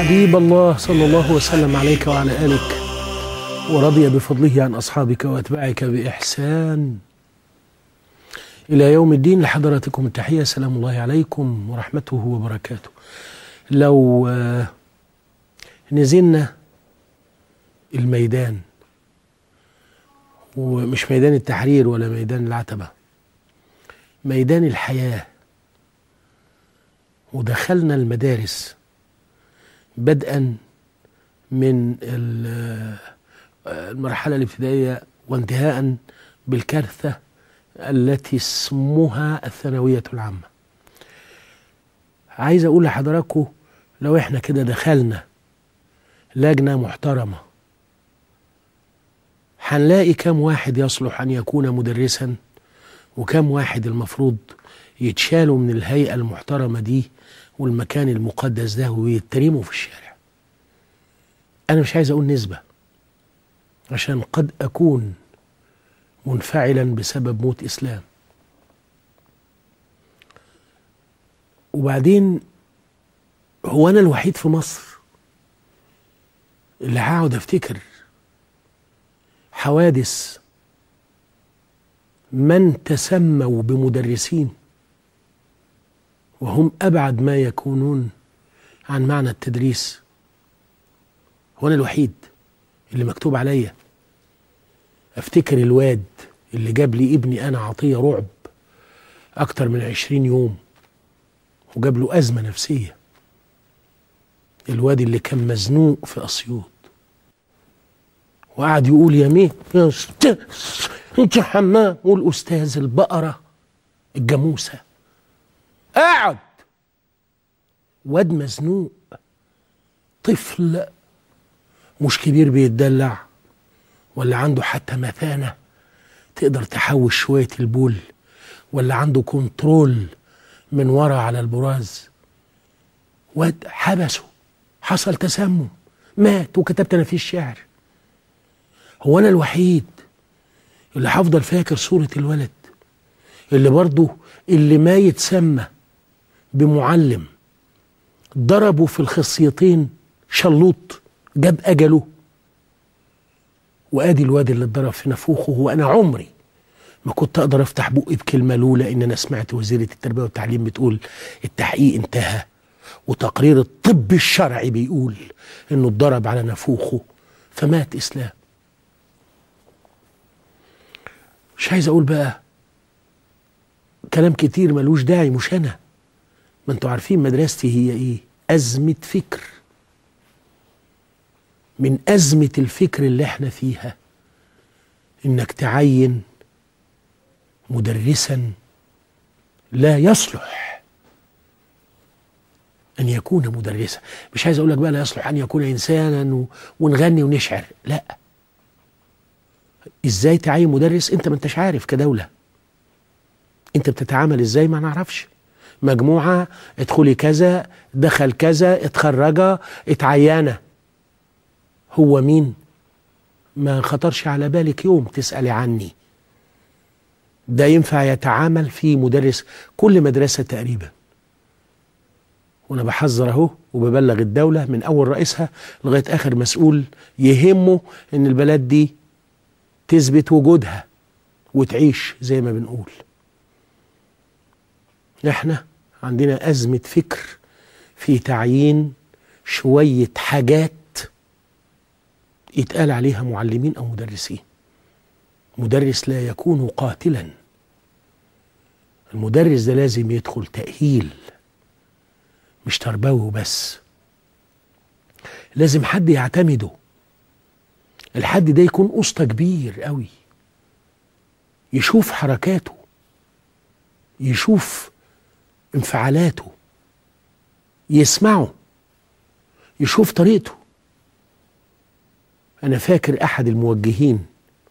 حبيب الله صلى الله وسلم عليك وعلى آلك ورضي بفضله عن أصحابك وأتباعك بإحسان إلى يوم الدين لحضراتكم التحية سلام الله عليكم ورحمته وبركاته لو آه، نزلنا الميدان ومش ميدان التحرير ولا ميدان العتبة ميدان الحياة ودخلنا المدارس بدءا من ال- المرحلة الابتدائية وانتهاء بالكارثة التي اسمها الثانوية العامة عايز أقول لحضراتكم لو احنا كده دخلنا لجنة محترمة هنلاقي كم واحد يصلح أن يكون مدرسا وكم واحد المفروض يتشالوا من الهيئة المحترمة دي والمكان المقدس ده ويترموا في الشارع أنا مش عايز أقول نسبة عشان قد أكون منفعلا بسبب موت إسلام وبعدين هو أنا الوحيد في مصر اللي هقعد أفتكر حوادث من تسموا بمدرسين وهم ابعد ما يكونون عن معنى التدريس هو انا الوحيد اللي مكتوب عليا افتكر الواد اللي جاب لي ابني انا عطيه رعب اكتر من عشرين يوم وجاب له ازمه نفسيه الواد اللي كان مزنوق في اسيوط وقعد يقول يا مين يا استاذ انت حمام والاستاذ البقره الجاموسه قاعد واد مزنوق طفل مش كبير بيتدلع ولا عنده حتى مثانه تقدر تحوش شويه البول ولا عنده كنترول من ورا على البراز واد حبسه حصل تسمم مات وكتبت انا فيه الشعر هو انا الوحيد اللي هفضل فاكر صورة الولد اللي برضه اللي ما يتسمى بمعلم ضربه في الخصيتين شلوط جاب أجله وادي الواد اللي اتضرب في نافوخه وانا عمري ما كنت اقدر افتح بقي بكلمه لولا ان انا سمعت وزيره التربيه والتعليم بتقول التحقيق انتهى وتقرير الطب الشرعي بيقول انه اتضرب على نافوخه فمات اسلام مش عايز اقول بقى كلام كتير ملوش داعي مش انا ما انتوا عارفين مدرستي هي ايه ازمه فكر من ازمه الفكر اللي احنا فيها انك تعين مدرسا لا يصلح ان يكون مدرسا مش عايز اقول لك بقى لا يصلح ان يكون انسانا و... ونغني ونشعر لا ازاي تعين مدرس انت ما انتش عارف كدوله انت بتتعامل ازاي ما نعرفش مجموعه ادخلي كذا دخل كذا اتخرجه اتعينه هو مين ما خطرش على بالك يوم تسالي عني ده ينفع يتعامل في مدرس كل مدرسه تقريبا وانا بحذر اهو وببلغ الدوله من اول رئيسها لغايه اخر مسؤول يهمه ان البلد دي تثبت وجودها وتعيش زي ما بنقول احنا عندنا أزمة فكر في تعيين شوية حاجات يتقال عليها معلمين أو مدرسين مدرس لا يكون قاتلا المدرس ده لازم يدخل تأهيل مش تربوي بس لازم حد يعتمده الحد ده يكون أسطى كبير قوي يشوف حركاته يشوف انفعالاته يسمعه يشوف طريقته أنا فاكر أحد الموجهين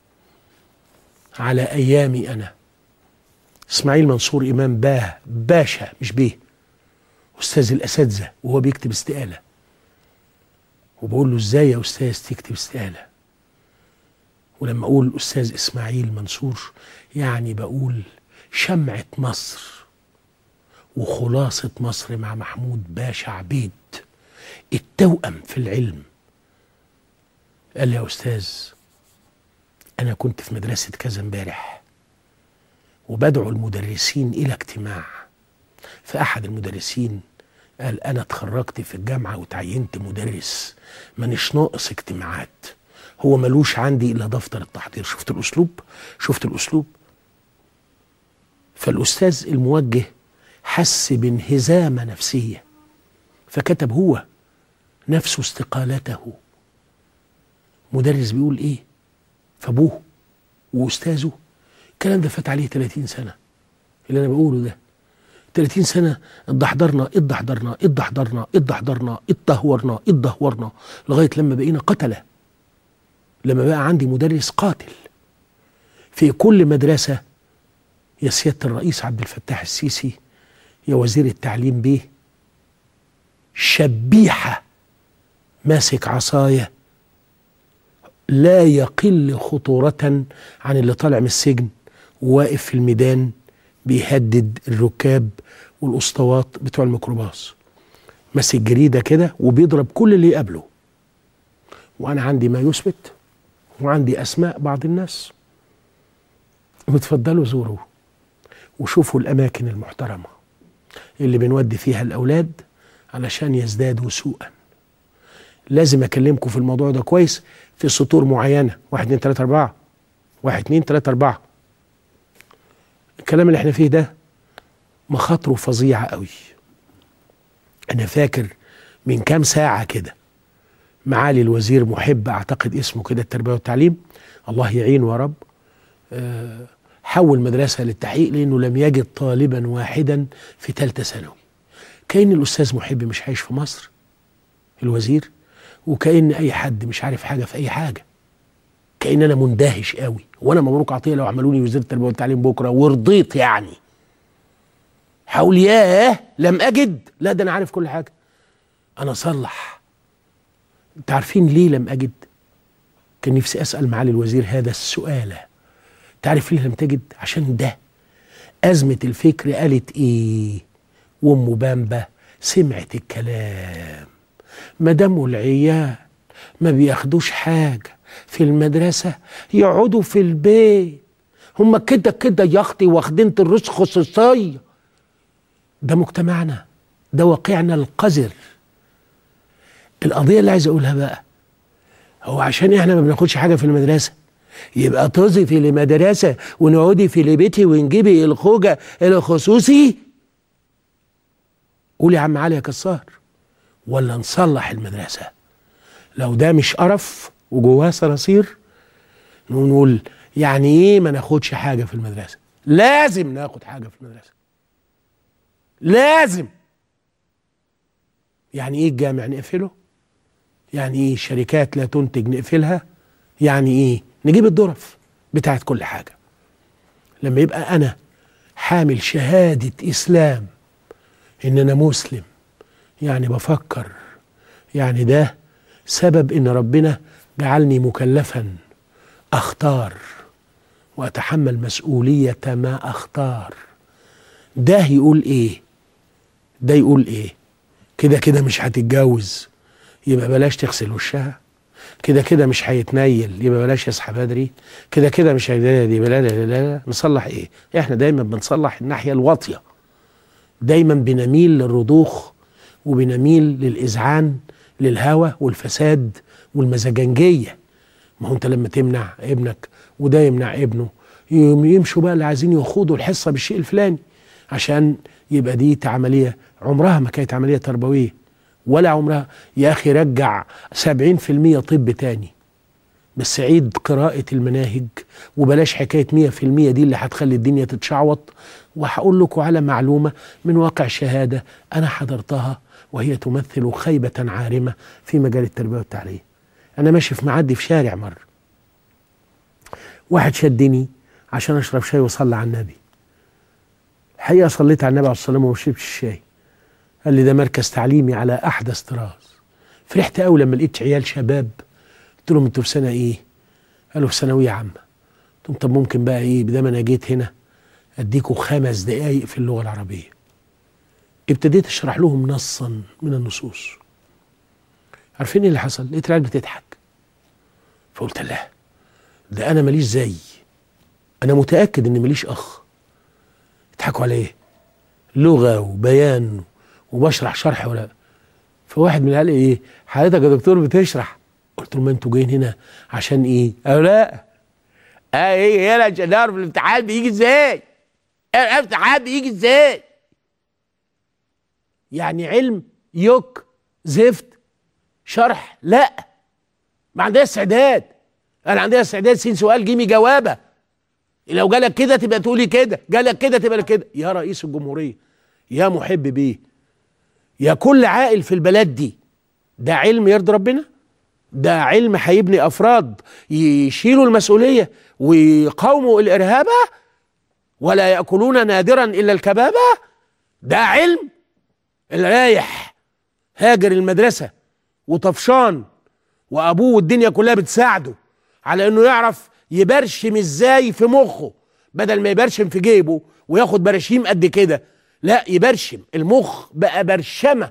على أيامي أنا إسماعيل منصور إمام باه باشا مش بيه أستاذ الأساتذة وهو بيكتب استقالة وبقول له إزاي يا أستاذ تكتب استقالة ولما أقول أستاذ إسماعيل منصور يعني بقول شمعة مصر وخلاصة مصر مع محمود باشا عبيد التوأم في العلم قال لي يا أستاذ أنا كنت في مدرسة كذا امبارح وبدعو المدرسين إلى اجتماع فأحد المدرسين قال أنا اتخرجت في الجامعة وتعينت مدرس مانيش ناقص اجتماعات هو ملوش عندي إلا دفتر التحضير شفت الأسلوب شفت الأسلوب فالأستاذ الموجه حس بانهزامة نفسية فكتب هو نفسه استقالته مدرس بيقول ايه فابوه واستاذه الكلام ده فات عليه 30 سنه اللي انا بقوله ده 30 سنه اتدحضرنا اتدحضرنا اتدحضرنا اتدحضرنا اتدهورنا اتدهورنا لغايه لما بقينا قتله لما بقى عندي مدرس قاتل في كل مدرسه يا سياده الرئيس عبد الفتاح السيسي يا وزير التعليم بيه شبيحه ماسك عصايه لا يقل خطورة عن اللي طالع من السجن وواقف في الميدان بيهدد الركاب والاسطوات بتوع الميكروباص ماسك جريدة كده وبيضرب كل اللي يقابله وأنا عندي ما يثبت وعندي أسماء بعض الناس بتفضلوا زوروا وشوفوا الأماكن المحترمة اللي بنودي فيها الأولاد علشان يزدادوا سوءا لازم أكلمكم في الموضوع ده كويس في سطور معينة واحد اتنين تلاتة أربعة واحد اتنين تلاتة أربعة الكلام اللي احنا فيه ده مخاطره فظيعة قوي أنا فاكر من كام ساعة كده معالي الوزير محب أعتقد اسمه كده التربية والتعليم الله يعينه يا رب أه حول مدرسة للتحقيق لأنه لم يجد طالبا واحدا في ثالثة ثانوي كأن الأستاذ محب مش عايش في مصر الوزير وكأن أي حد مش عارف حاجة في أي حاجة كأن أنا مندهش قوي وأنا مبروك عطية لو عملوني وزير التربية والتعليم بكرة ورضيت يعني حول ياه لم أجد لا ده أنا عارف كل حاجة أنا أصلح أنت عارفين ليه لم أجد كان نفسي أسأل معالي الوزير هذا السؤال تعرف ليه لم تجد عشان ده أزمة الفكر قالت إيه وأم بامبا سمعت الكلام مدام العيال ما بياخدوش حاجة في المدرسة يقعدوا في البيت هما كده كده يا اختي واخدين الرزق خصوصية ده مجتمعنا ده واقعنا القذر القضية اللي عايز اقولها بقى هو عشان احنا ما بناخدش حاجة في المدرسة يبقى طزي في المدرسة ونقعدي في لبيتي ونجيبي الخوجة الخصوصي قولي يا عم علي يا كسار ولا نصلح المدرسة لو ده مش قرف وجواه صراصير نقول يعني ايه ما ناخدش حاجة في المدرسة لازم ناخد حاجة في المدرسة لازم يعني ايه الجامع نقفله يعني ايه الشركات لا تنتج نقفلها يعني ايه نجيب الظرف بتاعت كل حاجة لما يبقى انا حامل شهادة اسلام ان انا مسلم يعني بفكر يعني ده سبب ان ربنا جعلني مكلفا اختار واتحمل مسؤوليه ما اختار ده يقول ايه ده يقول ايه كده كده مش هتتجوز يبقى بلاش تغسل وشها كده كده مش هيتنيل يبقى بلاش يصحى بدري كده كده مش هيتنيل يبقى لا لا لا لا نصلح ايه احنا دايما بنصلح الناحيه الواطيه دايما بنميل للرضوخ وبنميل للإذعان للهوى والفساد والمزاجنجية ما هو أنت لما تمنع ابنك وده يمنع ابنه يمشوا بقى اللي عايزين يخوضوا الحصة بالشيء الفلاني عشان يبقى دي عملية عمرها ما كانت عملية تربوية ولا عمرها يا أخي رجع سبعين في المية طب تاني بس عيد قراءة المناهج وبلاش حكاية مية في المية دي اللي هتخلي الدنيا تتشعوط وهقول لكم على معلومة من واقع شهادة أنا حضرتها وهي تمثل خيبة عارمة في مجال التربية والتعليم أنا ماشي في معدي في شارع مرة واحد شدني عشان أشرب شاي وصلي على النبي الحقيقة صليت على النبي عليه الصلاة والسلام وما شربتش الشاي قال لي ده مركز تعليمي على أحدث طراز فرحت قوي لما لقيت عيال شباب قلت لهم انتوا في سنة إيه؟ قالوا في ثانوية عامة قلت لهم طب ممكن بقى إيه بدل أنا جيت هنا أديكوا خمس دقايق في اللغة العربية ابتديت اشرح لهم نصا من النصوص عارفين ايه اللي حصل لقيت العيال بتضحك فقلت لا ده انا ماليش زي انا متاكد ان ماليش اخ يضحكوا على ايه لغه وبيان وبشرح شرح ولا فواحد من العيال ايه حضرتك يا دكتور بتشرح قلت له ما انتوا جايين هنا عشان ايه قالوا لا اه ايه يلا عشان نعرف الامتحان بيجي ازاي الامتحان بيجي ازاي يعني علم يك زفت شرح لا ما عندها استعداد انا عندها استعداد سين سؤال جيمي جوابه لو جالك كده تبقى تقولي كده جالك كده تبقى كده يا رئيس الجمهوريه يا محب بيه يا كل عاقل في البلد دي ده علم يرضي ربنا ده علم هيبني افراد يشيلوا المسؤوليه ويقاوموا الارهاب ولا ياكلون نادرا الا الكبابه ده علم اللي رايح هاجر المدرسه وطفشان وابوه والدنيا كلها بتساعده على انه يعرف يبرشم ازاي في مخه بدل ما يبرشم في جيبه وياخد برشيم قد كده لا يبرشم المخ بقى برشمه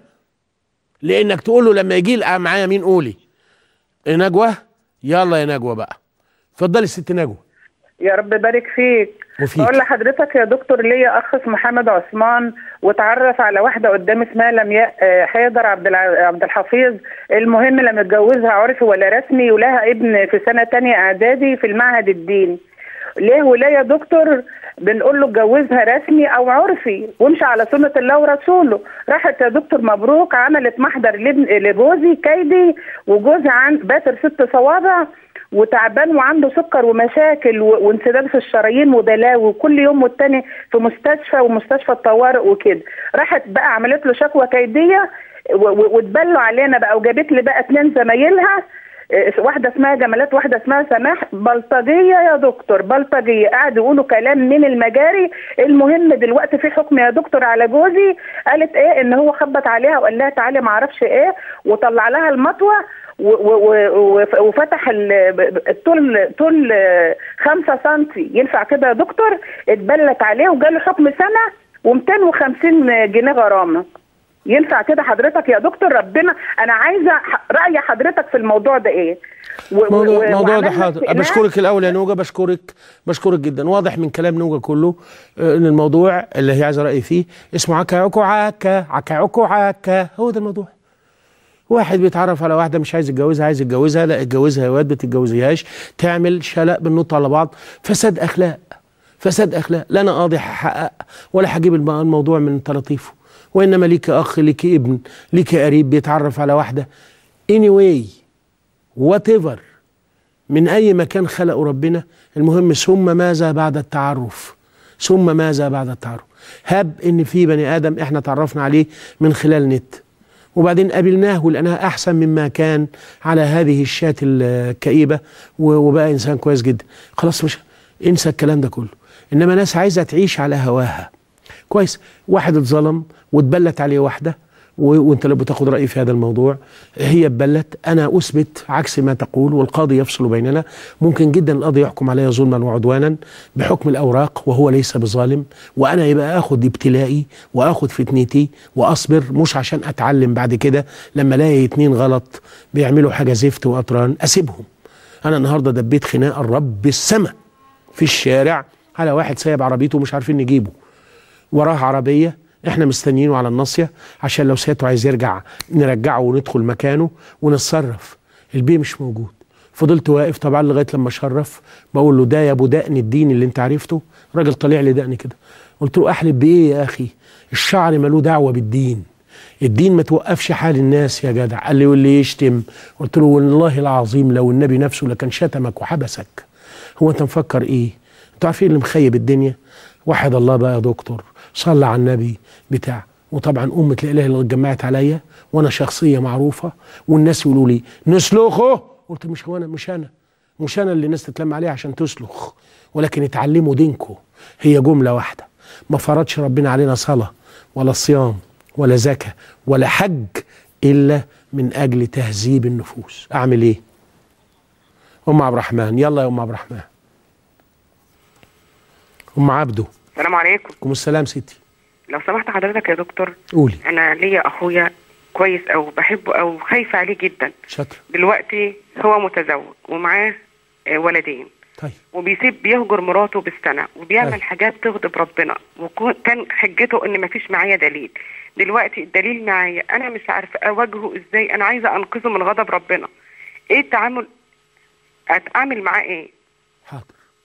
لانك تقول له لما يجي لقى معايا مين قولي نجوى يلا يا نجوى بقى اتفضلي الست نجوى يا رب بارك فيك وفيك. بقول لحضرتك يا دكتور ليا اخ اسمه محمد عثمان واتعرف على واحده قدام اسمها لمياء آه، حيدر عبد الع- عبد الحفيظ المهم لما اتجوزها عرفي ولا رسمي ولها ابن في سنه تانية اعدادي في المعهد الديني ليه ولا يا دكتور بنقول له اتجوزها رسمي او عرفي وامشي على سنه الله ورسوله راحت يا دكتور مبروك عملت محضر لابن- لجوزي كيدي وجوزها عن باتر ست صوابع وتعبان وعنده سكر ومشاكل و- وانسداد في الشرايين وبلاوي وكل يوم والتاني في مستشفى ومستشفى الطوارئ وكده راحت بقى عملت له شكوى كيديه و- و- واتبلوا علينا بقى وجابت لي بقى اتنين زمايلها إيه، واحده اسمها جمالات واحده اسمها سماح بلطجيه يا دكتور بلطجيه قعدوا يقولوا كلام من المجاري المهم دلوقتي في حكم يا دكتور على جوزي قالت ايه ان هو خبط عليها وقال لها تعالي ما اعرفش ايه وطلع لها المطوه و- و- و- وف- وفتح ال- الطول طول خمسة سنتي ينفع كده يا دكتور اتبلت عليه وجاله حكم سنه و250 جنيه غرامه ينفع كده حضرتك يا دكتور ربنا انا عايزه ح- راي حضرتك في الموضوع ده ايه و- و- موضوع و- موضوع ده وعملنا حاضر استئناف. بشكرك الاول يا نوجه بشكرك بشكرك جدا واضح من كلام نوجه كله آه، ان الموضوع اللي هي عايزه رايي فيه اسمه عكا عكو عكا عكا عكو عكا هو ده الموضوع واحد بيتعرف على واحده مش عايز يتجوزها عايز يتجوزها لا اتجوزها يا واد ما تتجوزيهاش تعمل شلاء بالنط على بعض فساد اخلاق فساد اخلاق لا انا قاضي هحقق ولا هجيب الم- الموضوع من طراطيفه وانما ليك اخ ليك ابن ليك قريب بيتعرف على واحده anyway whatever من اي مكان خلقه ربنا المهم ثم ماذا بعد التعرف ثم ماذا بعد التعرف هب ان في بني ادم احنا تعرفنا عليه من خلال نت وبعدين قابلناه ولقيناه احسن مما كان على هذه الشاة الكئيبه و- وبقى انسان كويس جدا خلاص مش انسى الكلام ده كله انما ناس عايزه تعيش على هواها كويس واحد اتظلم واتبلت عليه واحده و- وانت لو بتاخد رايي في هذا الموضوع هي اتبلت انا اثبت عكس ما تقول والقاضي يفصل بيننا ممكن جدا القاضي يحكم علي ظلما وعدوانا بحكم الاوراق وهو ليس بظالم وانا يبقى اخد ابتلائي واخد فتنتي واصبر مش عشان اتعلم بعد كده لما الاقي اتنين غلط بيعملوا حاجه زفت واطران اسيبهم انا النهارده دبيت خناق الرب السما في الشارع على واحد سايب عربيته ومش عارفين نجيبه وراه عربية احنا مستنيينه على الناصية عشان لو سيادته عايز يرجع نرجعه وندخل مكانه ونتصرف البيه مش موجود فضلت واقف طبعا لغايه لما شرف بقول له ده يا ابو دقن الدين اللي انت عرفته راجل طالع لي دقن كده قلت له احلف بايه يا اخي الشعر ملوه دعوه بالدين الدين ما توقفش حال الناس يا جدع قال لي واللي يشتم قلت له والله العظيم لو النبي نفسه لكان شتمك وحبسك هو انت مفكر ايه انتوا عارفين اللي مخيب الدنيا واحد الله بقى يا دكتور صلى على النبي بتاع وطبعا أمة لا إله إلا الله اتجمعت عليا وأنا شخصية معروفة والناس يقولوا لي نسلخه قلت مش هو أنا مش أنا مش أنا اللي الناس تتلم عليها عشان تسلخ ولكن اتعلموا دينكم هي جملة واحدة ما فرضش ربنا علينا صلاة ولا صيام ولا زكاة ولا حج إلا من أجل تهذيب النفوس أعمل إيه أم عبد الرحمن يلا يا أم عبد الرحمن أم عبده السلام عليكم عليكم السلام ستي لو سمحت حضرتك يا دكتور قولي انا ليا اخويا كويس أو بحبه أو خايفة عليه جدا شاطر دلوقتي هو متزوج ومعاه آه، ولدين طيب وبيسيب بيهجر مراته بالسنة وبيعمل أيوة. حاجات تغضب ربنا وكان حجته ان مفيش معايا دليل دلوقتي الدليل معايا انا مش عارفه اواجهه ازاي انا عايزه انقذه من غضب ربنا ايه التعامل اتعامل معاه ايه حاضر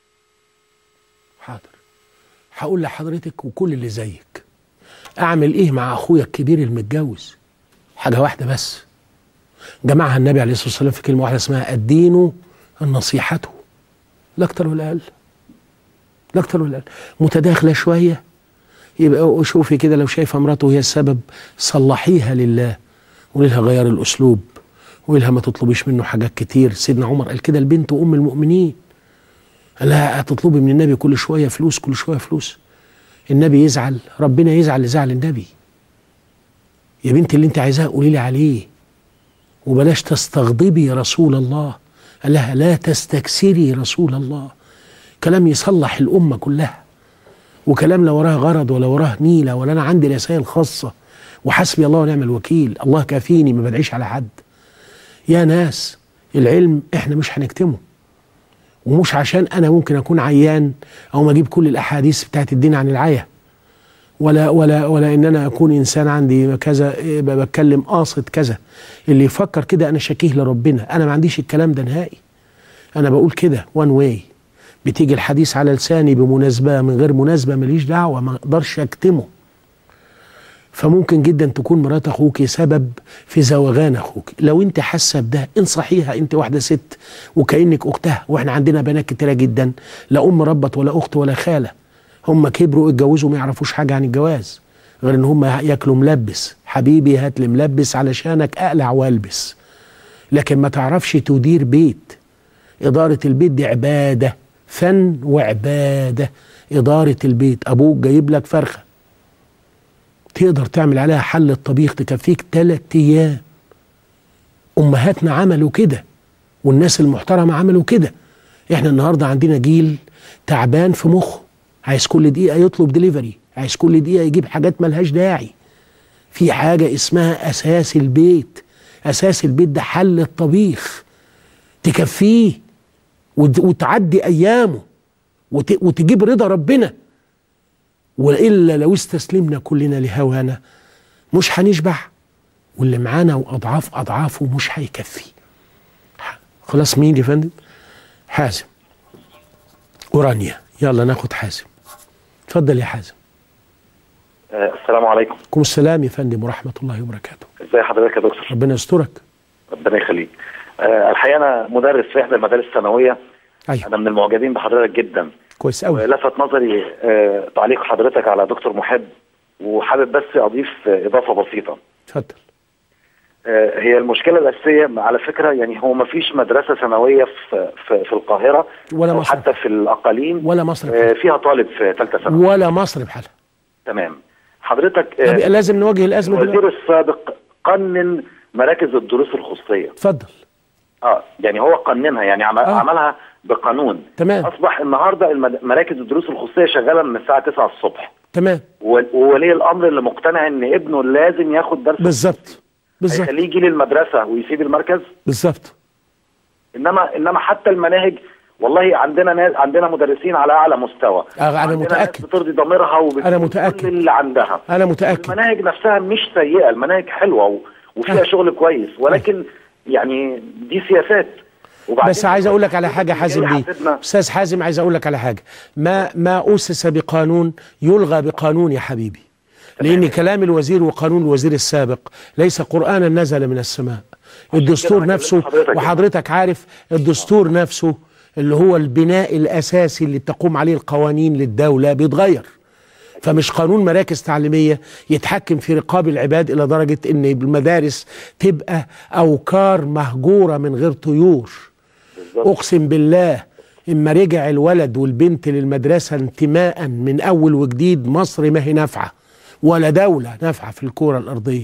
حاضر هقول لحضرتك وكل اللي زيك اعمل ايه مع اخويا الكبير المتجوز حاجه واحده بس جمعها النبي عليه الصلاه والسلام في كلمه واحده اسمها الدين نصيحته لا اكتر ولا اقل لا اكتر ولا اقل متداخله شويه يبقى شوفي كده لو شايفه مراته هي السبب صلحيها لله قولي لها غير الاسلوب قولي لها ما تطلبيش منه حاجات كتير سيدنا عمر قال كده البنت ام المؤمنين قال لها هتطلبي من النبي كل شويه فلوس كل شويه فلوس النبي يزعل ربنا يزعل لزعل النبي يا بنتي اللي انت عايزاه قولي لي عليه وبلاش تستغضبي رسول الله قال لها لا تستكثري رسول الله كلام يصلح الامه كلها وكلام لا وراه غرض ولا وراه نيله ولا انا عندي رسائل خاصه وحسبي الله ونعم الوكيل الله كافيني ما بدعيش على حد يا ناس العلم احنا مش هنكتمه ومش عشان انا ممكن اكون عيان او ما اجيب كل الاحاديث بتاعت الدين عن العيا ولا ولا ولا ان انا اكون انسان عندي كذا إيه، ب- بتكلم قاصد كذا اللي يفكر كده انا شكيه لربنا انا ما عنديش الكلام ده نهائي انا بقول كده وان واي بتيجي الحديث على لساني بمناسبه من غير مناسبه ماليش دعوه ما اقدرش اكتمه فممكن جدا تكون مرات اخوك سبب في زوغان اخوك لو انت حاسه بده انصحيها انت واحده ست وكانك اختها واحنا عندنا بنات كتيره جدا لا ام ربت ولا اخت ولا خاله هم كبروا اتجوزوا ما يعرفوش حاجه عن الجواز غير ان هم ياكلوا ملبس حبيبي هات لي ملبس علشانك اقلع والبس لكن ما تعرفش تدير بيت إدارة البيت دي عبادة فن وعبادة إدارة البيت أبوك جايب لك فرخة تقدر تعمل عليها حل الطبيخ تكفيك ثلاث أيام أمهاتنا عملوا كده والناس المحترمة عملوا كده إحنا النهاردة عندنا جيل تعبان في مخه عايز كل دقيقة يطلب دليفري عايز كل دقيقة يجيب حاجات ملهاش داعي في حاجة اسمها أساس البيت أساس البيت ده حل الطبيخ تكفيه وت- وتعدي ايامه وت- وتجيب رضا ربنا والا لو استسلمنا كلنا لهوانا مش هنشبع واللي معانا واضعاف اضعافه مش هيكفي ح- خلاص مين يا فندم حازم ورانيا يلا ناخد حازم اتفضل يا حازم آه، السلام عليكم عليكم السلام يا فندم ورحمه الله وبركاته ازي حضرتك يا دكتور ربنا يسترك ربنا يخليك آه، الحقيقه انا مدرس في احدى المدارس الثانويه ايوه انا من المعجبين بحضرتك جدا كويس قوي ولفت نظري آه، تعليق حضرتك على دكتور محب وحابب بس اضيف آه، اضافه بسيطه اتفضل آه، هي المشكله الاساسيه على فكره يعني هو ما فيش مدرسه ثانويه في في, في القاهره ولا او مصر حتى في الاقاليم ولا مصر آه، بحالها فيها طالب في ثالثه ثانوي ولا مصر بحالها تمام حضرتك طب آه، لازم نواجه الازمه دلوقتي الوزير السابق قنن مراكز الدروس الخصوصيه اتفضل اه يعني هو قننها يعني عمل آه. عملها بقانون تمام اصبح النهارده المد- مراكز الدروس الخصوصيه شغاله من الساعه 9 الصبح تمام و- وولي الامر اللي مقتنع ان ابنه لازم ياخد درس بالظبط بالظبط هيخليه يجي للمدرسه ويسيب المركز بالظبط انما انما حتى المناهج والله عندنا ناس عندنا مدرسين على اعلى مستوى أنا عندنا ناس متأكد. بترضي ضميرها وبتقول أنا متأكد. كل اللي عندها انا متاكد المناهج نفسها مش سيئه المناهج حلوه و- وفيها آه. شغل كويس ولكن يعني دي سياسات وبعدين بس عايز اقول لك على حاجه حازم جاي بيه حاسبنا. استاذ حازم عايز اقول لك على حاجه ما ما اسس بقانون يلغى بقانون يا حبيبي لان كلام الوزير وقانون الوزير السابق ليس قرانا نزل من السماء الدستور أنا نفسه كلمت حضرتك وحضرتك عارف الدستور نفسه اللي هو البناء الاساسي اللي تقوم عليه القوانين للدوله بيتغير فمش قانون مراكز تعليمية يتحكم في رقاب العباد إلى درجة إن المدارس تبقى أوكار مهجورة من غير طيور أقسم بالله إما رجع الولد والبنت للمدرسة انتماء من أول وجديد مصر ما هي نافعة ولا دولة نافعة في الكرة الأرضية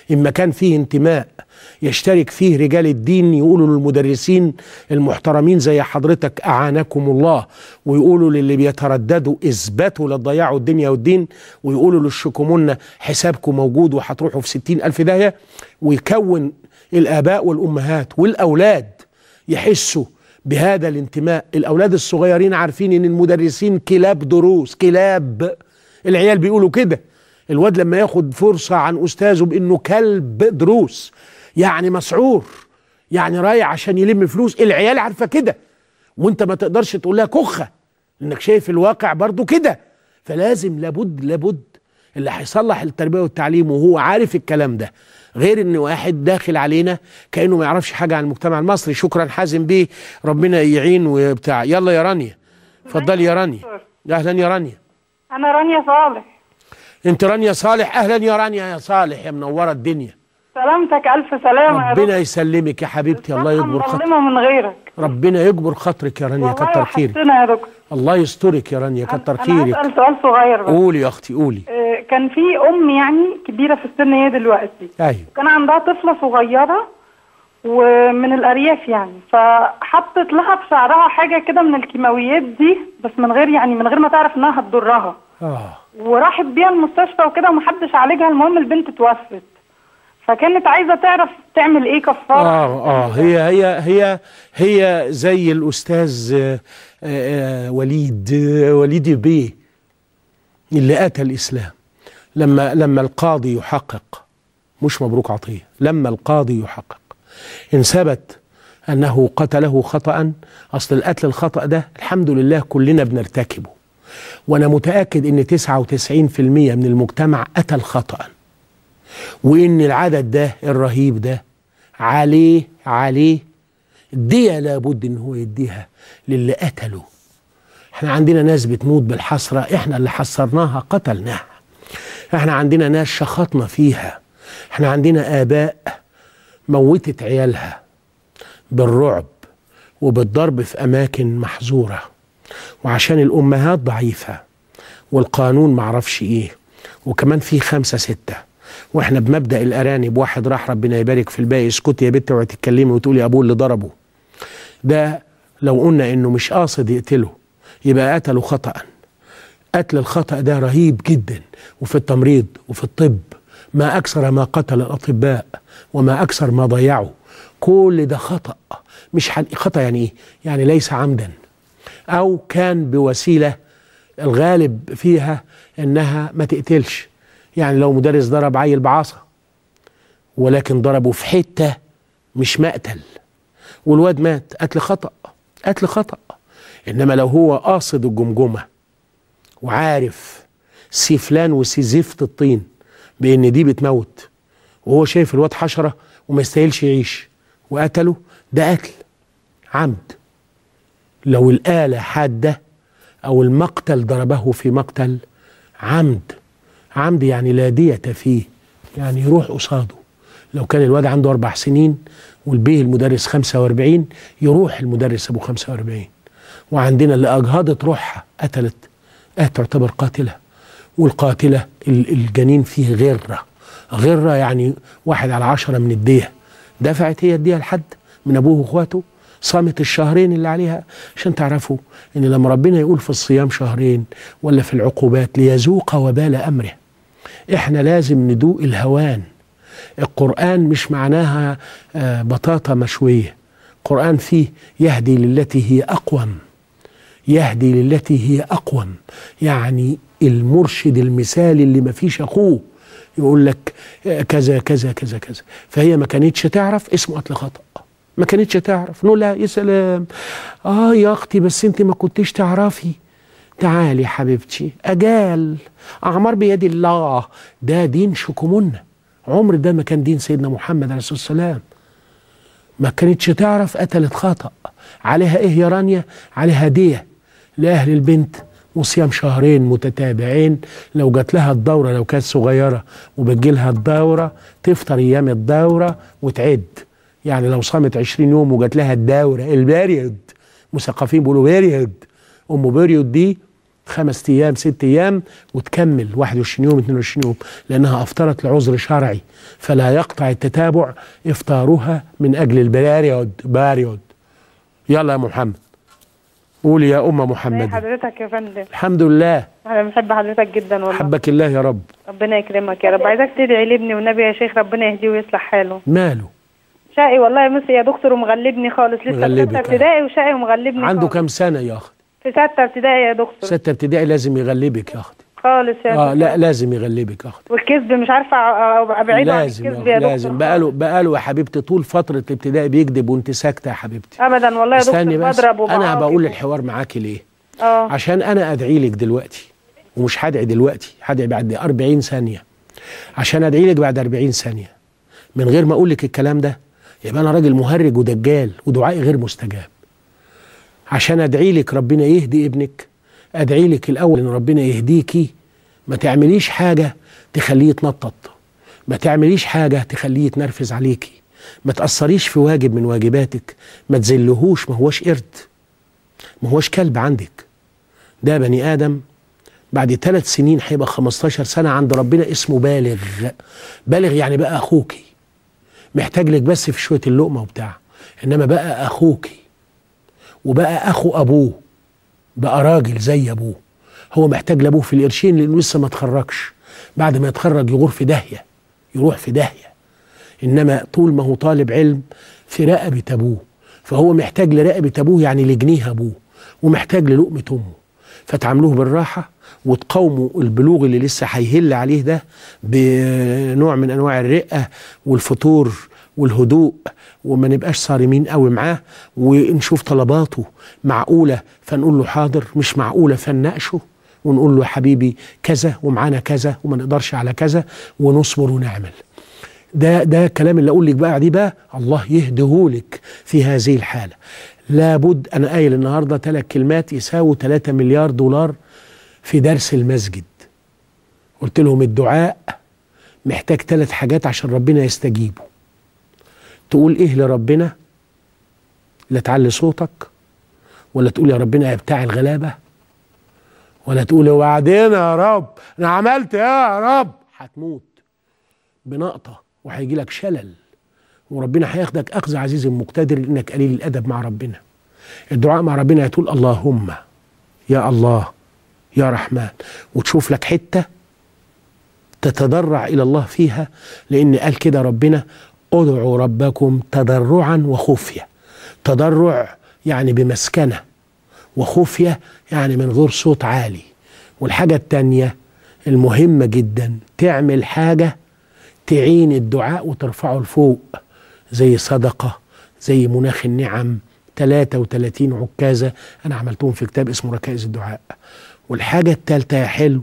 إما كان فيه انتماء يشترك فيه رجال الدين يقولوا للمدرسين المحترمين زي حضرتك أعانكم الله ويقولوا للي بيترددوا اثبتوا لا تضيعوا الدنيا والدين ويقولوا للشكمون حسابكم موجود وهتروحوا في ستين ألف داهية ويكون الآباء والأمهات والأولاد يحسوا بهذا الانتماء الأولاد الصغيرين عارفين إن المدرسين كلاب دروس كلاب العيال بيقولوا كده الواد لما ياخد فرصة عن أستاذه بإنه كلب دروس يعني مسعور يعني رايح عشان يلم فلوس العيال عارفة كده وانت ما تقدرش تقول لها كخة لانك شايف الواقع برضو كده فلازم لابد لابد اللي هيصلح التربية والتعليم وهو عارف الكلام ده غير ان واحد داخل علينا كانه ما يعرفش حاجه عن المجتمع المصري شكرا حازم بيه ربنا يعين وبتاع يلا يا رانيا اتفضلي يا رانيا اهلا يا رانيا انا رانيا صالح انت رانيا صالح اهلا يا رانيا يا صالح يا منوره الدنيا سلامتك الف سلامه يا ربنا يسلمك يا حبيبتي الله يكبر خاطرك من غيرك ربنا يكبر خاطرك يا رانيا كتر خيرك يا دكتور الله يسترك يا رانيا كتر انا خيرك هسال سؤال صغير بس قولي يا اختي قولي آه، كان في ام يعني كبيره في السن هي دلوقتي ايوه كان عندها طفله صغيره ومن الارياف يعني فحطت لها في شعرها حاجه كده من الكيماويات دي بس من غير يعني من غير ما تعرف انها هتضرها اه وراحت بيها المستشفى وكده ومحدش عالجها المهم البنت توفت فكانت عايزه تعرف تعمل ايه كفاره اه اه هي هي هي هي زي الاستاذ آه، آه، وليد آه، وليد بيه اللي اتى الاسلام لما لما القاضي يحقق مش مبروك عطيه لما القاضي يحقق ان ثبت انه قتله خطا اصل القتل الخطا ده الحمد لله كلنا بنرتكبه وانا متاكد ان 99% من المجتمع قتل خطأ وان العدد ده الرهيب ده عليه عليه دية لابد ان هو يديها للي قتله احنا عندنا ناس بتموت بالحسرة احنا اللي حسرناها قتلناها احنا عندنا ناس شخطنا فيها احنا عندنا اباء موتت عيالها بالرعب وبالضرب في اماكن محظورة وعشان الامهات ضعيفة والقانون معرفش ايه وكمان في خمسة ستة واحنا بمبدا الارانب واحد راح ربنا يبارك في الباقي اسكتي يا بنت اوعي تتكلمي وتقولي ابوه اللي ضربه ده لو قلنا انه مش قاصد يقتله يبقى قتله خطا قتل الخطا ده رهيب جدا وفي التمريض وفي الطب ما اكثر ما قتل الاطباء وما اكثر ما ضيعوا كل ده خطا مش حن... خطا يعني ايه يعني ليس عمدا او كان بوسيله الغالب فيها انها ما تقتلش يعني لو مدرس ضرب عيل بعصا ولكن ضربه في حته مش مقتل والواد مات قتل خطا قتل خطا انما لو هو قاصد الجمجمه وعارف سي فلان وسي زفت الطين بان دي بتموت وهو شايف الواد حشره وما يستاهلش يعيش وقتله ده قتل عمد لو الآلة حادة أو المقتل ضربه في مقتل عمد عمد يعني لا دية فيه يعني يروح قصاده لو كان الواد عنده أربع سنين والبيه المدرس 45 يروح المدرس أبو 45 وعندنا اللي أجهضت روحها قتلت آه تعتبر قاتلة والقاتلة ال- الجنين فيه غرة غرة يعني واحد على عشرة من الدية دفعت هي الدية لحد من أبوه وإخواته صامت الشهرين اللي عليها عشان تعرفوا ان لما ربنا يقول في الصيام شهرين ولا في العقوبات ليذوق وبال امره احنا لازم ندوق الهوان القرآن مش معناها آه، بطاطا مشوية القرآن فيه يهدي للتي هي أقوم يهدي للتي هي أقوم يعني المرشد المثالي اللي ما فيش أخوه يقول لك آه، كذا كذا كذا كذا فهي ما كانتش تعرف اسمه قتل خطأ ما كانتش تعرف نقول لها يا سلام اه يا اختي بس انت ما كنتش تعرفي تعالي حبيبتي اجال اعمار بيد الله ده دين شكمنا عمر ده ما كان دين سيدنا محمد عليه الصلاه والسلام ما كانتش تعرف قتلت خطأ عليها ايه يا رانيا عليها دية لأهل البنت وصيام شهرين متتابعين لو جات لها الدورة لو كانت صغيرة وبتجيلها الدورة تفطر أيام الدورة وتعد يعني لو صامت 20 يوم وجات لها الدورة الباريود مثقفين بيقولوا باريود أم باريود دي خمس ايام ست ايام وتكمل 21 يوم 22 يوم لانها افطرت لعذر شرعي فلا يقطع التتابع افطارها من اجل الباريود باريود يلا يا محمد قولي يا ام ازي محمد حضرتك يا فندم الحمد لله انا بحب حضرتك جدا والله حبك الله يا رب ربنا يكرمك يا رب عايزاك تدعي لابني والنبي يا شيخ ربنا يهديه ويصلح حاله ماله شقي والله مس يا دكتور ومغلبني خالص لسه في مغلبك، سته آه. ابتدائي وشقي ومغلبني عنده خالص. كام سنه يا اخت في سته ابتدائي يا دكتور ستة ابتدائي لازم يغلبك يا اختي خالص يا اه دكتور. لا لازم يغلبك يا اختي والكذب مش عارفه أ- أ- ابعده عن لازم الكذب يا يا أختي، دكتور لازم بقاله بقاله يا حبيبتي طول فتره الابتدائي بيكذب وانت ساكته يا حبيبتي ابدا والله يا استني دكتور بس بضرب انا وبعاقب بقول الحوار معاكي ليه اه عشان انا ادعي لك دلوقتي ومش هدعي دلوقتي هدعي بعد 40 ثانيه عشان ادعي لك بعد 40 ثانيه من غير ما اقول لك الكلام ده يبقى انا راجل مهرج ودجال ودعائي غير مستجاب عشان ادعي لك ربنا يهدي ابنك ادعي لك الاول ان ربنا يهديكي ما تعمليش حاجه تخليه يتنطط ما تعمليش حاجه تخليه يتنرفز عليكي ما تاثريش في واجب من واجباتك ما تذلهوش ما هوش قرد ما هوش كلب عندك ده بني ادم بعد ثلاث سنين هيبقى 15 سنه عند ربنا اسمه بالغ بالغ يعني بقى اخوكي محتاج لك بس في شويه اللقمه وبتاع انما بقى اخوكي وبقى اخو ابوه بقى راجل زي ابوه هو محتاج لابوه في القرشين لانه لسه ما اتخرجش بعد ما يتخرج يغور في داهيه يروح في داهيه انما طول ما هو طالب علم في رقبه ابوه فهو محتاج لرقبه ابوه يعني لجنيه ابوه ومحتاج للقمه امه فتعاملوه بالراحه وتقاوموا البلوغ اللي لسه هيهل عليه ده بنوع من انواع الرقه والفتور والهدوء وما نبقاش صارمين قوي معاه ونشوف طلباته معقوله فنقول له حاضر مش معقوله فنناقشه ونقول له يا حبيبي كذا ومعانا كذا وما نقدرش على كذا ونصبر ونعمل ده ده الكلام اللي اقول لك بقى دي بقى الله يهديهولك في هذه الحاله لابد انا قايل النهارده ثلاث كلمات يساووا 3 مليار دولار في درس المسجد قلت لهم الدعاء محتاج ثلاث حاجات عشان ربنا يستجيبه تقول ايه لربنا لا تعلي صوتك ولا تقول يا ربنا يا بتاع الغلابه ولا تقول وبعدين يا رب انا عملت ايه يا رب هتموت بنقطه وهيجي لك شلل وربنا هياخدك اخذ عزيز مقتدر لانك قليل الادب مع ربنا الدعاء مع ربنا تقول اللهم يا الله يا رحمن وتشوف لك حته تتضرع الى الله فيها لان قال كده ربنا ادعوا ربكم تضرعا وخفيه تضرع يعني بمسكنه وخفيه يعني من غير صوت عالي والحاجه التانيه المهمه جدا تعمل حاجه تعين الدعاء وترفعه لفوق زي صدقه زي مناخ النعم 33 عكازه انا عملتهم في كتاب اسمه ركائز الدعاء والحاجه الثالثه يا حلو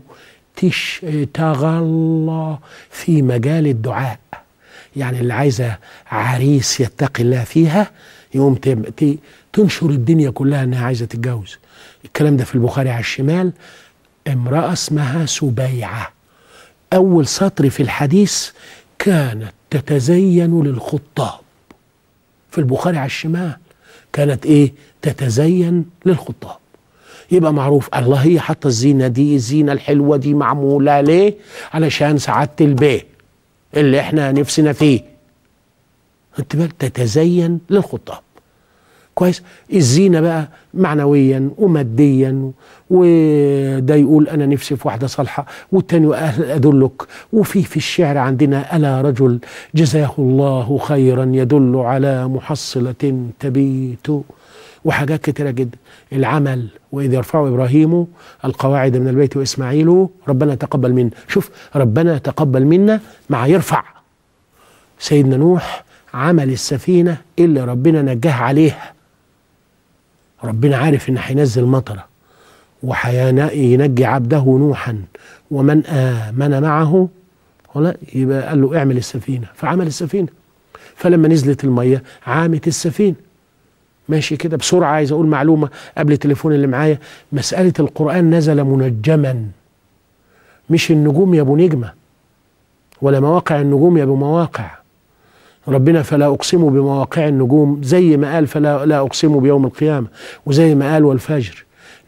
تشتغل في مجال الدعاء يعني اللي عايزه عريس يتقي الله فيها يقوم تم- ت- تنشر الدنيا كلها انها عايزه تتجوز الكلام ده في البخاري على الشمال امراه اسمها سبيعه اول سطر في الحديث كانت تتزين للخطاب في البخاري على الشمال كانت ايه تتزين للخطاب يبقى معروف الله هي حاطه الزينه دي الزينه الحلوه دي معموله ليه علشان سعاده البيت اللي احنا نفسنا فيه انت بالك تتزين للخطاب كويس الزينه بقى معنويا وماديا وده يقول انا نفسي في واحده صالحه والتاني أهل ادلك وفي في الشعر عندنا الا رجل جزاه الله خيرا يدل على محصله تبيت وحاجات كتيره جدا العمل واذ يرفع ابراهيم القواعد من البيت واسماعيل ربنا تقبل منا شوف ربنا تقبل منا مع يرفع سيدنا نوح عمل السفينه اللي ربنا نجاه عليها ربنا عارف ان هينزل مطره وهينجي عبده نوحا ومن آمن معه ولا يبقى قال له اعمل السفينة فعمل السفينة فلما نزلت المية عامت السفينة ماشي كده بسرعة عايز أقول معلومة قبل التليفون اللي معايا مسألة القرآن نزل منجما مش النجوم يا أبو نجمة ولا مواقع النجوم يا أبو مواقع ربنا فلا أقسم بمواقع النجوم زي ما قال فلا لا أقسم بيوم القيامة وزي ما قال والفجر